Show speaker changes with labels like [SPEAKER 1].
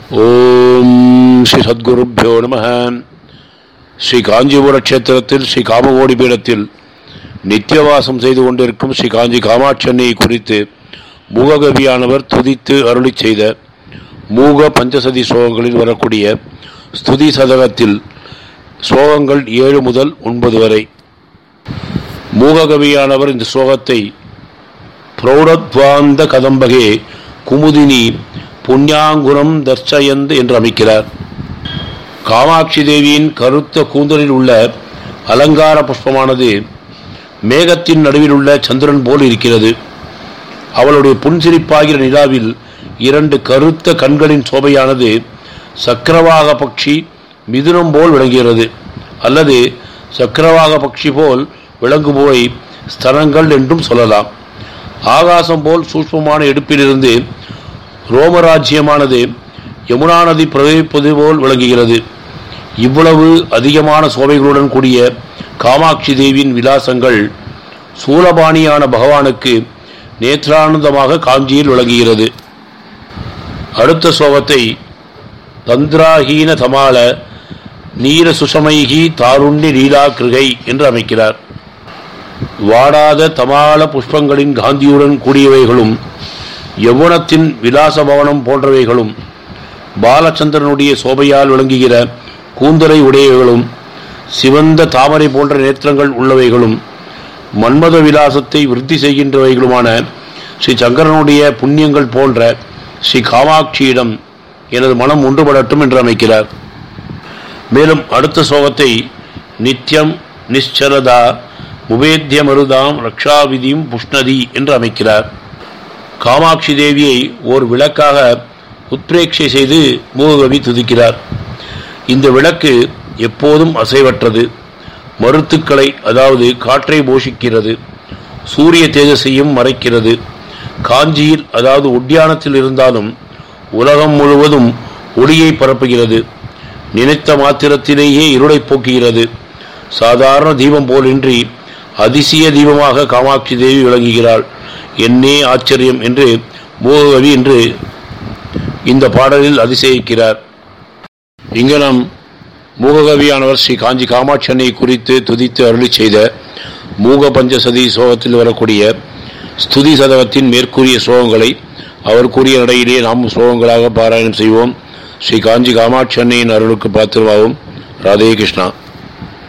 [SPEAKER 1] ஓம் ஸ்ரீ சத்குருப்பியோ நம ஸ்ரீ காஞ்சிபுர கஷேத்திரத்தில் ஸ்ரீ காமகோடி பீடத்தில் நித்தியவாசம் செய்து கொண்டிருக்கும் ஸ்ரீ காஞ்சி காமாட்சன்னையை குறித்து மூககவியானவர் துதித்து அருளிச் செய்த மூக பஞ்சசதி ஸ்லோகங்களில் வரக்கூடிய ஸ்துதி சதகத்தில் ஸ்லோகங்கள் ஏழு முதல் ஒன்பது வரை மூககவியானவர் இந்த ஸ்லோகத்தை பிரௌடத்வாந்த கதம்பகே குமுதினி புண்ணியாங்குரம் தர்ஷயந்த் என்று அமைக்கிறார் காமாட்சி தேவியின் கருத்த கூந்தலில் உள்ள அலங்கார புஷ்பமானது மேகத்தின் நடுவில் உள்ள சந்திரன் போல் இருக்கிறது அவளுடைய புன்சிரிப்பாகிற நிலாவில் இரண்டு கருத்த கண்களின் சோபையானது சக்கரவாக பட்சி மிதுனம் போல் விளங்குகிறது அல்லது சக்கரவாக பட்சி போல் விளங்குபவை ஸ்தனங்கள் என்றும் சொல்லலாம் ஆகாசம் போல் சூஷ்மமான இடுப்பிலிருந்து ரோமராஜ்யமானது யமுனா நதி பிரவகிப்பது போல் விளங்குகிறது இவ்வளவு அதிகமான சோபைகளுடன் கூடிய காமாட்சி தேவியின் விலாசங்கள் சூலபாணியான பகவானுக்கு நேத்ரானந்தமாக காஞ்சியில் விளங்குகிறது அடுத்த ஸ்லோகத்தை தந்திராஹீன தமால நீர சுசமைகி தாருண்ய லீலா கிருகை என்று அமைக்கிறார் வாடாத தமால புஷ்பங்களின் காந்தியுடன் கூடியவைகளும் யௌவனத்தின் விலாச பவனம் போன்றவைகளும் பாலச்சந்திரனுடைய சோபையால் விளங்குகிற கூந்தலை உடையவைகளும் சிவந்த தாமரை போன்ற நேத்திரங்கள் உள்ளவைகளும் மன்மத விலாசத்தை விருத்தி செய்கின்றவைகளுமான ஸ்ரீ சங்கரனுடைய புண்ணியங்கள் போன்ற ஸ்ரீ காமாட்சியிடம் எனது மனம் ஒன்றுபடட்டும் என்று அமைக்கிறார் மேலும் அடுத்த ஸ்லோகத்தை நித்யம் நிశ్చலதா முபேத்தியமருதாம் ரக்ஷாவிதியும் புஷ்ணதி என்று அமைக்கிறார் காமாட்சி தேவியை ஓர் விளக்காக உத்பிரேட்சை செய்து மூககவி துதிக்கிறார் இந்த விளக்கு எப்போதும் அசைவற்றது மருத்துக்களை அதாவது காற்றை போஷிக்கிறது சூரிய தேஜஸையும் மறைக்கிறது காஞ்சியில் அதாவது உட்யானத்தில் இருந்தாலும் உலகம் முழுவதும் ஒளியை பரப்புகிறது நினைத்த மாத்திரத்திலேயே இருளை போக்குகிறது சாதாரண தீபம் போலின்றி அதிசய தீபமாக காமாட்சி தேவி விளங்குகிறாள் என்னே ஆச்சரியம் என்று மூககவி என்று இந்த பாடலில் அதிசயிக்கிறார் இங்கு நம் மூககவியானவர் ஸ்ரீ காஞ்சி காமாட்சனை குறித்து துதித்து அருளி செய்த மூக பஞ்சசதி சோகத்தில் வரக்கூடிய ஸ்துதி சதகத்தின் மேற்கூறிய ஸ்லோகங்களை அவர் கூறிய நடையிலே நாம் ஸ்லோகங்களாக பாராயணம் செய்வோம் ஸ்ரீ காஞ்சி காமாட்சி அன்னையின் அருளுக்கு பாத்திரமாகும் ராதே கிருஷ்ணா